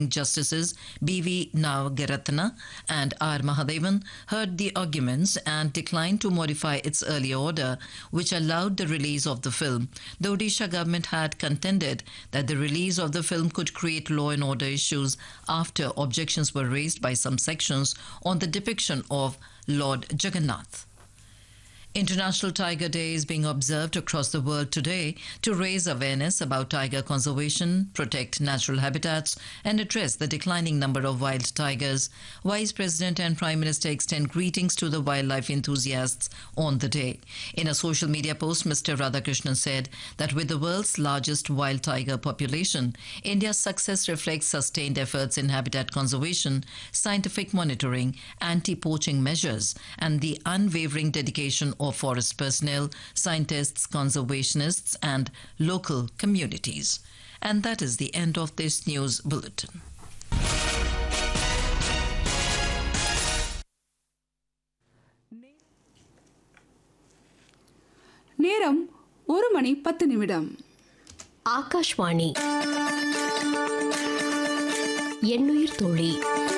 Justices B.V. Navagatna and R. Mahadevan heard the arguments and declined to modify its earlier order, which allowed the release of the film. The Odisha government had contended that the release of the film could create law and order issues after objections were raised by some sections on the depiction of Lord Jagannath. International Tiger Day is being observed across the world today to raise awareness about tiger conservation, protect natural habitats, and address the declining number of wild tigers. Vice President and Prime Minister extend greetings to the wildlife enthusiasts on the day. In a social media post, Mr. Radhakrishnan said that with the world's largest wild tiger population, India's success reflects sustained efforts in habitat conservation, scientific monitoring, anti poaching measures, and the unwavering dedication of forest personnel, scientists, conservationists, and local communities. And that is the end of this news bulletin. நேரம் ஒரு மணி பத்து நிமிடம் ஆகாஷ்வாணி எண்ணுயிர் தோழி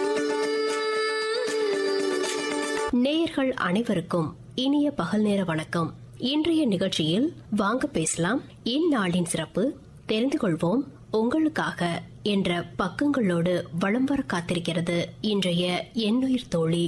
நேயர்கள் அனைவருக்கும் இனிய பகல் நேர வணக்கம் இன்றைய நிகழ்ச்சியில் வாங்க பேசலாம் இந்நாளின் சிறப்பு தெரிந்து கொள்வோம் உங்களுக்காக என்ற பக்கங்களோடு வலம் வர காத்திருக்கிறது இன்றைய எண்ணுயிர் தோழி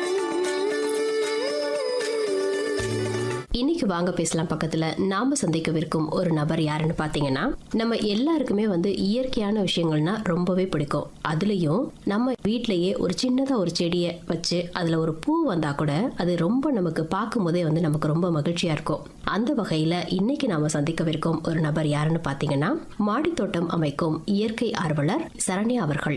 இன்னைக்கு வாங்க பேசலாம் பக்கத்துல நாம சந்திக்கவிருக்கும் ஒரு நபர் யாருன்னு பாத்தீங்கன்னா நம்ம எல்லாருக்குமே வந்து இயற்கையான விஷயங்கள்னா ரொம்பவே பிடிக்கும் அதுலயும் நம்ம வீட்லயே ஒரு சின்னதா ஒரு செடியை வச்சு அதுல ஒரு பூ வந்தா கூட அது ரொம்ப நமக்கு பார்க்கும் போதே வந்து நமக்கு ரொம்ப மகிழ்ச்சியா இருக்கும் அந்த வகையில இன்னைக்கு நாம சந்திக்கவிருக்கும் ஒரு நபர் யாருன்னு பாத்தீங்கன்னா மாடித்தோட்டம் அமைக்கும் இயற்கை ஆர்வலர் சரண்யா அவர்கள்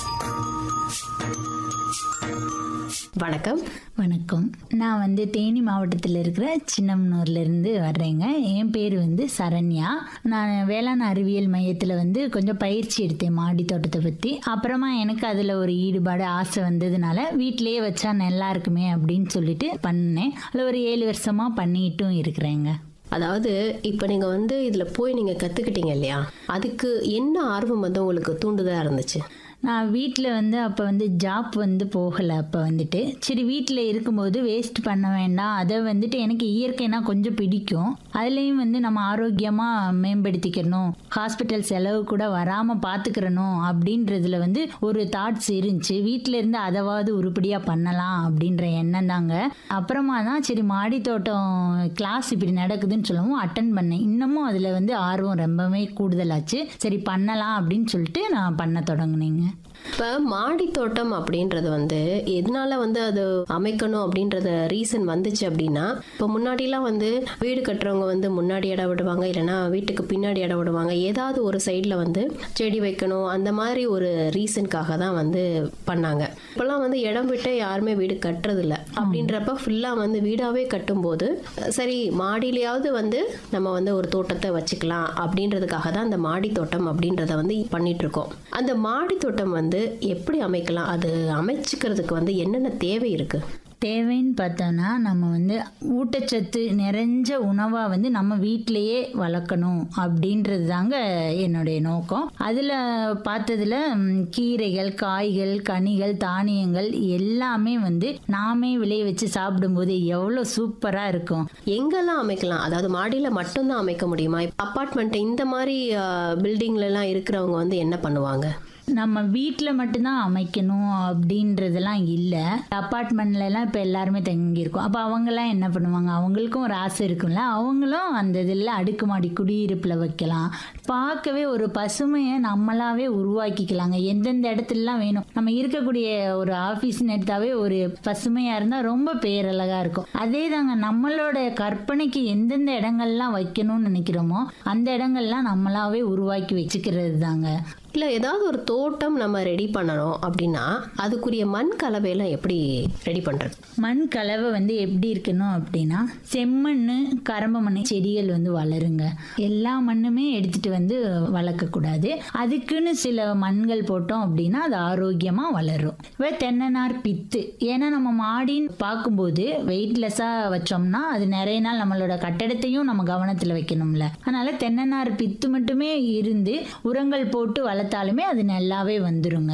வணக்கம் வணக்கம் நான் வந்து தேனி மாவட்டத்தில் இருக்கிற சின்னமனூர்ல இருந்து வர்றேங்க என் பேர் வந்து சரண்யா நான் வேளாண் அறிவியல் மையத்தில் வந்து கொஞ்சம் பயிற்சி எடுத்தேன் மாடி தோட்டத்தை பற்றி அப்புறமா எனக்கு அதில் ஒரு ஈடுபாடு ஆசை வந்ததுனால வீட்டிலேயே வச்சா நல்லா இருக்குமே அப்படின்னு சொல்லிட்டு பண்ணேன் அதில் ஒரு ஏழு வருஷமாக பண்ணிட்டும் இருக்கிறேங்க அதாவது இப்போ நீங்கள் வந்து இதில் போய் நீங்கள் கற்றுக்கிட்டீங்க இல்லையா அதுக்கு என்ன ஆர்வம் வந்து உங்களுக்கு தூண்டுதலாக இருந்துச்சு நான் வீட்டில் வந்து அப்போ வந்து ஜாப் வந்து போகலை அப்போ வந்துட்டு சரி வீட்டில் இருக்கும்போது வேஸ்ட் பண்ண வேண்டாம் அதை வந்துட்டு எனக்கு இயற்கைனா கொஞ்சம் பிடிக்கும் அதுலேயும் வந்து நம்ம ஆரோக்கியமாக மேம்படுத்திக்கிறணும் ஹாஸ்பிட்டல் செலவு கூட வராமல் பார்த்துக்கிறணும் அப்படின்றதுல வந்து ஒரு தாட்ஸ் இருந்துச்சு வீட்டில் இருந்து அதாவது உருப்படியாக பண்ணலாம் அப்படின்ற எண்ணம் தாங்க அப்புறமா தான் சரி மாடி தோட்டம் கிளாஸ் இப்படி நடக்குதுன்னு சொல்லவும் அட்டன் பண்ணேன் இன்னமும் அதில் வந்து ஆர்வம் ரொம்பவே கூடுதலாச்சு சரி பண்ணலாம் அப்படின்னு சொல்லிட்டு நான் பண்ண தொடங்குனேங்க இப்போ மாடி தோட்டம் அப்படின்றது வந்து எதனால வந்து அது அமைக்கணும் அப்படின்றத ரீசன் வந்துச்சு அப்படின்னா இப்போ முன்னாடிலாம் வந்து வீடு கட்டுறவங்க வந்து முன்னாடி இடம் விடுவாங்க இல்லைன்னா வீட்டுக்கு பின்னாடி இடம் விடுவாங்க ஏதாவது ஒரு சைடில் வந்து செடி வைக்கணும் அந்த மாதிரி ஒரு ரீசனுக்காக தான் வந்து பண்ணாங்க இப்போல்லாம் வந்து இடம் விட்டு யாருமே வீடு கட்டுறதில்ல அப்படின்றப்ப ஃபுல்லாக வந்து வீடாகவே கட்டும்போது சரி மாடியிலையாவது வந்து நம்ம வந்து ஒரு தோட்டத்தை வச்சுக்கலாம் அப்படின்றதுக்காக தான் அந்த மாடி தோட்டம் அப்படின்றத வந்து பண்ணிட்டு இருக்கோம் அந்த மாடி தோட்டம் வந்து எப்படி அமைக்கலாம் அது அமைச்சுக்கிறதுக்கு வந்து என்னென்ன தேவை இருக்கு தேவைன்னு பார்த்தோன்னா நம்ம வந்து ஊட்டச்சத்து நிறைஞ்ச உணவாக வந்து நம்ம வீட்டிலையே வளர்க்கணும் அப்படின்றது தாங்க என்னுடைய நோக்கம் அதில் பார்த்ததுல ம், கீரைகள் காய்கள் கனிகள் தானியங்கள் எல்லாமே வந்து நாமே விளைய வச்சு சாப்பிடும்போது எவ்வளோ சூப்பராக இருக்கும் எங்கெல்லாம் அமைக்கலாம் அதாவது மாடியில மட்டும்தான் அமைக்க முடியுமா அப்பார்ட்மெண்ட் இந்த மாதிரி பில்டிங்ல எல்லாம் இருக்கிறவங்க வந்து என்ன பண்ணுவாங்க நம்ம வீட்டில் மட்டும்தான் அமைக்கணும் அப்படின்றதெல்லாம் இல்லை அப்பார்ட்மெண்ட்லலாம் இப்போ எல்லாருமே தங்கியிருக்கோம் அப்போ அவங்கெல்லாம் என்ன பண்ணுவாங்க அவங்களுக்கும் ஒரு ஆசை இருக்கும்ல அவங்களும் அந்த இதில் அடுக்குமாடி குடியிருப்பில் வைக்கலாம் பார்க்கவே ஒரு பசுமையை நம்மளாவே உருவாக்கிக்கலாங்க எந்தெந்த இடத்துலலாம் வேணும் நம்ம இருக்கக்கூடிய ஒரு ஆஃபீஸ்னு எடுத்தாவே ஒரு பசுமையாக இருந்தால் ரொம்ப பேரழகாக இருக்கும் அதே தாங்க நம்மளோட கற்பனைக்கு எந்தெந்த இடங்கள்லாம் வைக்கணும்னு நினைக்கிறோமோ அந்த இடங்கள்லாம் நம்மளாவே உருவாக்கி வச்சுக்கிறது தாங்க இல்ல ஏதாவது ஒரு தோட்டம் நம்ம ரெடி பண்ணணும் அப்படின்னா அதுக்குரிய மண் கலவையெல்லாம் எப்படி ரெடி பண்றது மண் கலவை வந்து எப்படி இருக்கணும் அப்படின்னா செம்மண் கரம்ப மண் செடிகள் வந்து வளருங்க எல்லா மண்ணுமே எடுத்துட்டு வந்து வளர்க்கக்கூடாது அதுக்குன்னு சில மண்கள் போட்டோம் அப்படின்னா அது ஆரோக்கியமாக வளரும் இப்போ தென்னநார் பித்து ஏன்னா நம்ம மாடின்னு பார்க்கும்போது வெயிட்லெஸ்ஸாக வச்சோம்னா அது நிறைய நாள் நம்மளோட கட்டடத்தையும் நம்ம கவனத்தில் வைக்கணும்ல அதனால தென்னநார் பித்து மட்டுமே இருந்து உரங்கள் போட்டு வளர்த்து வளர்த்தாலுமே அது நல்லாவே வந்துருங்க